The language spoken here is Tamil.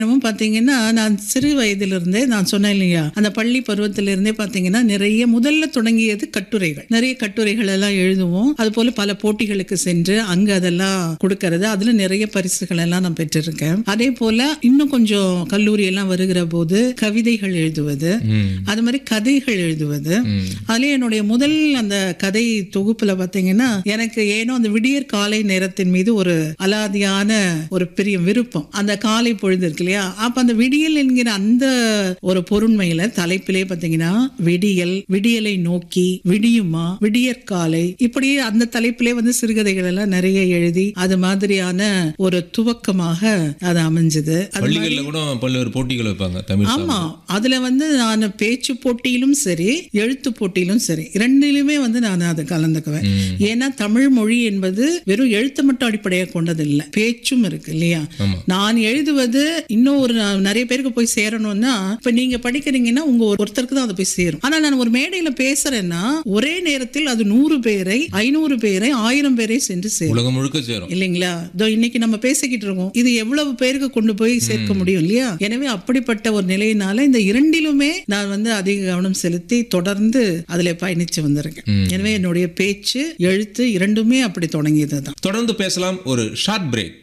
இன்னமும் பாத்தீங்கன்னா நான் சிறு வயதிலிருந்தே நான் சொன்னேன் இல்லையா அந்த பள்ளி பருவத்திலிருந்தே பாத்தீங்கன்னா நிறைய முதல்ல தொடங்கியது கட்டுரைகள் நிறைய கட்டுரைகள் எல்லாம் எழுதுவோம் அது போல பல போட்டிகளுக்கு சென்று அங்க அதெல்லாம் கொடுக்கறது அதுல நிறைய பரிசுகள் எல்லாம் நான் பெற்றிருக்கேன் அதே போல இன்னும் கொஞ்சம் கல்லூரி எல்லாம் வருகிற போது கவிதைகள் எழுதுவது ம். அது மாதிரி கதைகள் எழுதுவது ம். அதுலயே என்னுடைய முதல் அந்த கதை தொகுப்புல பாத்தீங்கன்னா எனக்கு ஏனோ அந்த விடியற் காலை நேரத்தின் மீது ஒரு அலாதியான ஒரு பெரிய விருப்பம் அந்த காலை பொழுது இருக்கு இல்லையா அப்ப அந்த விடியல் என்கிற அந்த ஒரு பொருண்மையில தலைப்பிலே பாத்தீங்கன்னா விடியல் விடியலை நோக்கி விடியுமா விடியற்காலை இப்படி அந்த தலைப்பிலே வந்து சிறுகதைகள் எல்லாம் நிறைய எழுதி அது மாதிரியான ஒரு துவக்கமாக அது அமைஞ்சது அது பள்ளிகள்ல கூட பல்வேறு போட்டிகள் வைப்பாங்க தமிழ் ஆமா அதுல வந்து நான் பேச்சு போட்டியிலும் சரி எழுத்து போட்டியிலும் சரி இரண்டிலுமே வந்து நான் அதை கலந்துக்குவேன் ஏன்னா தமிழ் மொழி என்பது வெறும் எழுத்து மட்டும் அடிப்படையாக கொண்டது இல்லை பேச்சும் இருக்கு இல்லையா ஆமா. நான் எழுதுவது இன்னும் ஒரு நா- நிறைய பேருக்கு போய் சேரணும்னா இப்ப நீங்க படிக்கிறீங்கன்னா உங்க ஒரு- ஒருத்தருக்கு தான் அது போய் சேரும் ஆனா நான் ஒரு மேடையில பேசுறேன்னா ஒரே நேரத்தில் அது நூறு பேரை ஐநூறு பேரை ஆயிரம் பேரை சென்று சேரும் உலகம் முழுக்க சேரும் இல்லைங்களா இதோ இன்னைக்கு நம்ம பேசிக்கிட்டு இருக்கோம் இது எவ்வளவு பேருக்கு கொண்டு போய் சேர்க்க முடியும் இல்லையா எனவே அப்படிப்பட்ட ஒரு நிலையினால இந்த இரண்டிலுமே நான் வந்து அதிக கவனம் செலுத்தி தொடர்ந்து அதுல பயணிச்சு வந்திருக்கேன் எனவே என்னுடைய பேச்சு எழுத்து இரண்டுமே அப்படி தொடங்கியது தான் தொடர்ந்து பேசலாம் ஒரு ஷார்ட் பிரேக்